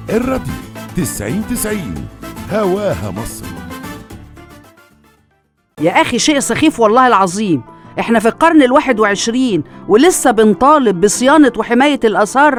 الراديو تسعين تسعين هواها مصر يا أخي شيء سخيف والله العظيم احنا في القرن الواحد وعشرين ولسه بنطالب بصيانة وحماية الآثار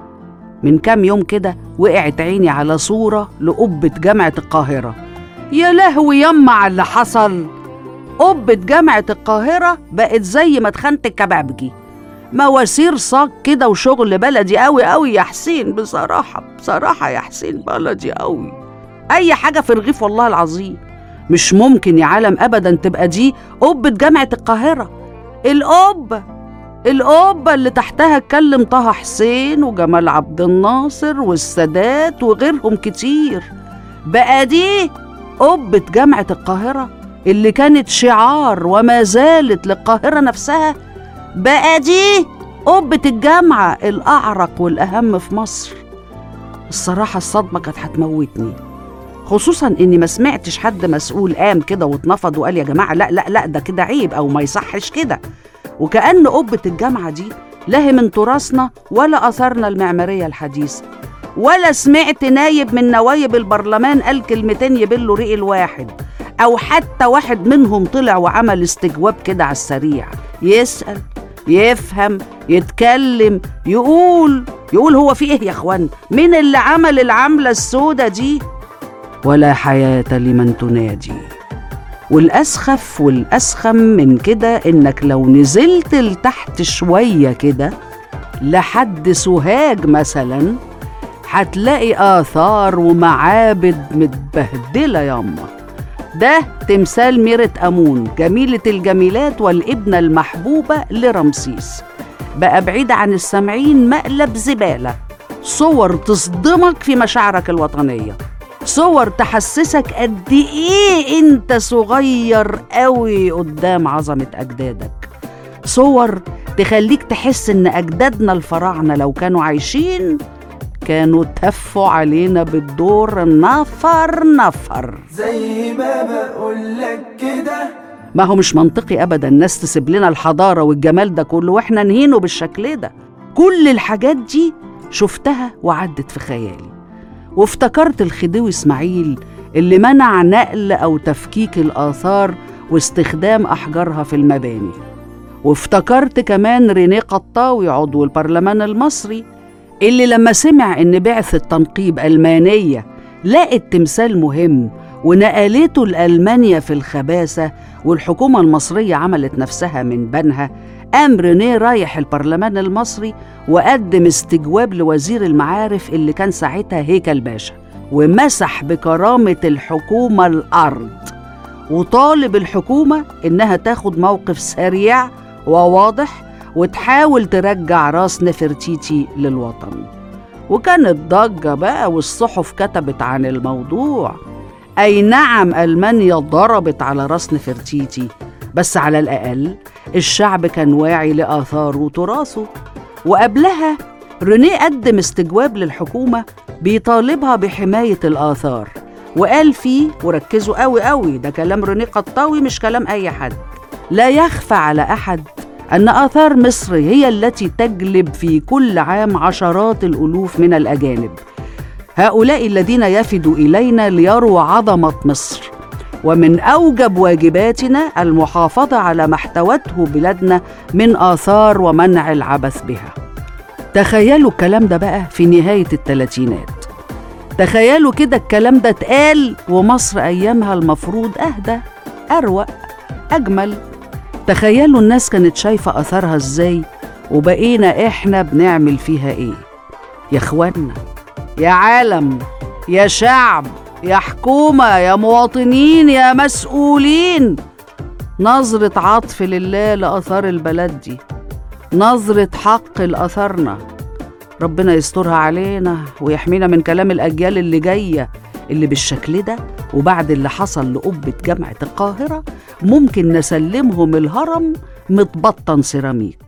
من كام يوم كده وقعت عيني على صورة لقبة جامعة القاهرة يا لهوي يما على اللي حصل قبة جامعة القاهرة بقت زي ما تخنت الكبابجي مواسير صاج كده وشغل بلدي قوي قوي يا حسين بصراحة بصراحة يا حسين بلدي قوي أي حاجة في الرغيف والله العظيم مش ممكن يا عالم ابدا تبقى دي قبه جامعه القاهره القبه القبه اللي تحتها اتكلم طه حسين وجمال عبد الناصر والسادات وغيرهم كتير بقى دي قبه جامعه القاهره اللي كانت شعار وما زالت للقاهره نفسها بقى دي قبه الجامعه الاعرق والاهم في مصر الصراحه الصدمه كانت هتموتني خصوصا اني ما سمعتش حد مسؤول قام كده واتنفض وقال يا جماعه لا لا لا ده كده عيب او ما يصحش كده وكأن قبة الجامعة دي لا هي من تراثنا ولا أثرنا المعمارية الحديثة ولا سمعت نايب من نوايب البرلمان قال كلمتين يبلوا ريق الواحد أو حتى واحد منهم طلع وعمل استجواب كده على السريع يسأل يفهم يتكلم يقول يقول هو في ايه يا اخوان مين اللي عمل العملة السودة دي ولا حياة لمن تنادي والأسخف والأسخم من كده إنك لو نزلت لتحت شوية كده لحد سوهاج مثلا هتلاقي آثار ومعابد متبهدلة ياما ده تمثال ميرة أمون جميلة الجميلات والابنة المحبوبة لرمسيس بقى بعيد عن السامعين مقلب زبالة صور تصدمك في مشاعرك الوطنية صور تحسسك قد ايه انت صغير قوي قدام عظمة اجدادك صور تخليك تحس ان اجدادنا الفراعنة لو كانوا عايشين كانوا تفوا علينا بالدور نفر نفر زي ما بقولك كده ما هو مش منطقي ابدا الناس تسيب لنا الحضارة والجمال ده كله واحنا نهينه بالشكل ده كل الحاجات دي شفتها وعدت في خيالي وافتكرت الخديوي اسماعيل اللي منع نقل او تفكيك الاثار واستخدام احجارها في المباني وافتكرت كمان رينيه قطاوي عضو البرلمان المصري اللي لما سمع ان بعثة تنقيب ألمانية لقت تمثال مهم ونقلته لألمانيا في الخباثة والحكومة المصرية عملت نفسها من بنها قام رينيه رايح البرلمان المصري وقدم استجواب لوزير المعارف اللي كان ساعتها هيكل باشا ومسح بكرامة الحكومة الأرض وطالب الحكومة إنها تاخد موقف سريع وواضح وتحاول ترجع راس نفرتيتي للوطن وكانت ضجة بقى والصحف كتبت عن الموضوع أي نعم ألمانيا ضربت على راس نفرتيتي بس على الأقل الشعب كان واعي لآثاره وتراثه وقبلها رينيه قدم استجواب للحكومة بيطالبها بحماية الآثار وقال فيه وركزوا قوي قوي ده كلام رينيه قطاوي مش كلام أي حد لا يخفى على أحد أن آثار مصر هي التي تجلب في كل عام عشرات الألوف من الأجانب هؤلاء الذين يفدوا إلينا ليروا عظمة مصر ومن أوجب واجباتنا المحافظة على ما احتوته بلادنا من آثار ومنع العبث بها تخيلوا الكلام ده بقى في نهاية الثلاثينات تخيلوا كده الكلام ده اتقال ومصر أيامها المفروض أهدى أروق أجمل تخيلوا الناس كانت شايفة أثرها إزاي وبقينا إحنا بنعمل فيها إيه يا إخوانا يا عالم يا شعب يا حكومة يا مواطنين يا مسؤولين نظرة عطف لله لآثار البلد دي نظرة حق لآثارنا ربنا يسترها علينا ويحمينا من كلام الأجيال اللي جاية اللي بالشكل ده وبعد اللي حصل لقبة جامعة القاهرة ممكن نسلمهم الهرم متبطن سيراميك